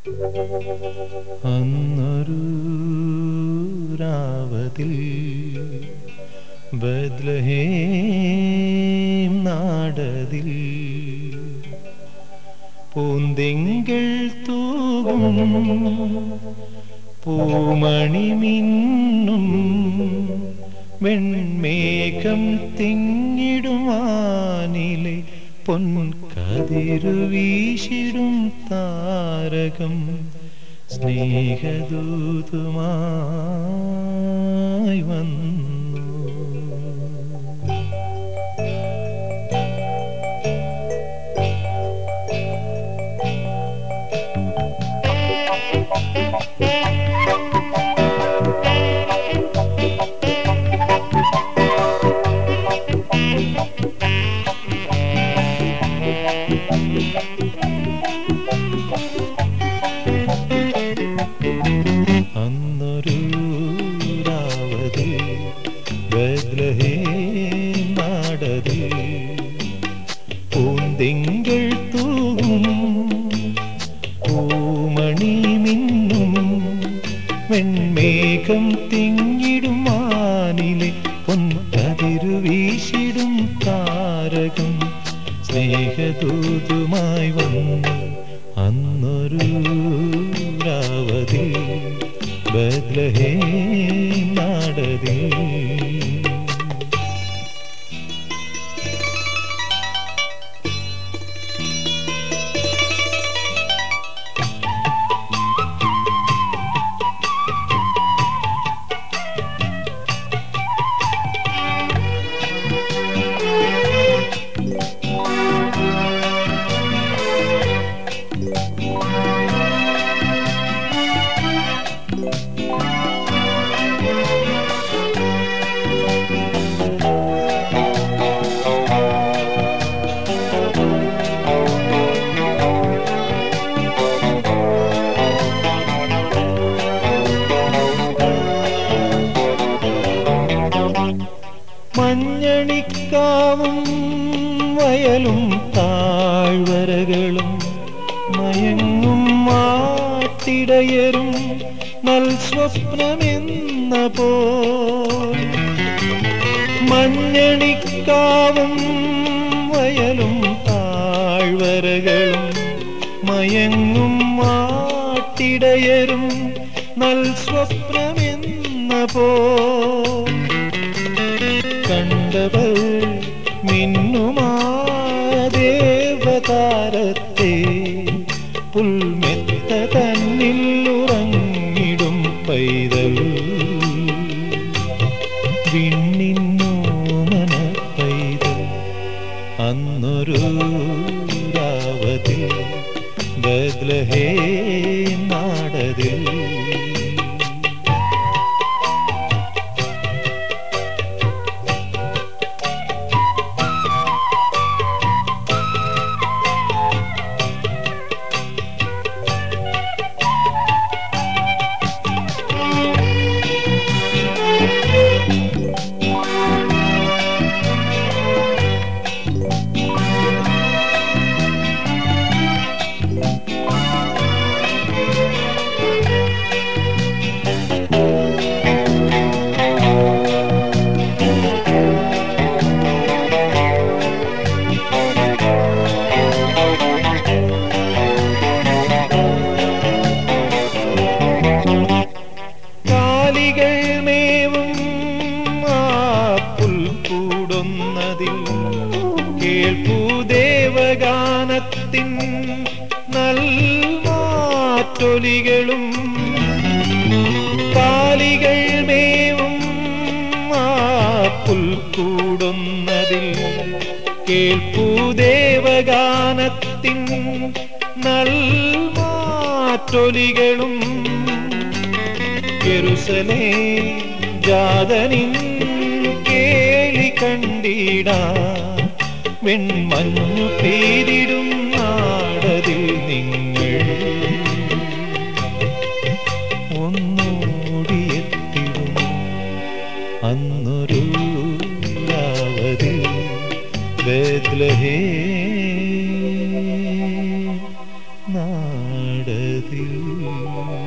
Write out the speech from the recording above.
അന്നൊരു രാവതിൽ ബദ്ലഹേം നാടതിൽ പൂന്തിങ്കൾ തൂകും പൂമണി മിന്നും വെൺമേഘം തിങ്ങിടുവാനിലെ പൊൻകതിരു വീശിടും താരകം സ്നേഹദൂതുമായി വന്നു അന്നൊരു രാവതിൽ ബദ്ലഹേം നാടതിൽ പൂന്തിങ്കൾ തൂകും പൂമണി മിന്നും വെൺമേഘം തിങ്ങിടും മാനിലെ പൊൻകതിരു വീശിടും താരകം സ്നേഹദൂതുമായി വന്നു അന്നൊരു രാവതിൽ ബദ്ലഹേ നാടതിൽ മഞ്ഞണിക്കാവും വയലും താഴ്വരകളും മയങ്ങും മാട്ടിടയരും നൽ സ്വപ്നമെന്ന പോ മഞ്ഞണിക്കാവും വയലും താഴ്വരകളും മയങ്ങും മാട്ടിടയരും നൽ സ്വപ്നമെന്ന പോ കണ്ടവൾ മിന്നുമാ ദേവതാരത്തെ പുൽമെത്ത തന്നിൽ ഉറങ്ങിടും പൈതൽ വിണ്ണിന്നോമന പൈതൽ അന്നൊരു രാവതിൽ ബദ്ലഹേ നാടതിൽ കാലികൾ മേവും ആ പുൽക്കൂടൊന്നതിൽ കേൾപ്പൂ ദേവഗാനത്തിൻ നൽമാറ്റൊലികളും കാലികൾ മേവും ആ പുൽക്കൂടൊന്നതിൽ കേൾപ്പൂ ദേവഗാനത്തിൻ നൽമാറ്റൊലികളും യെരുസലേ ജാതനിൻ കേളി കണ്ടിട വെൺമഞ്ഞു പേരിടും നാടതിൽ നിങ്ങൾ ഒന്നോടിയെത്തിടും അന്നൊരു രാവതിൽ ബേദ്ലഹേ നാടതിൽ നാടതിൽ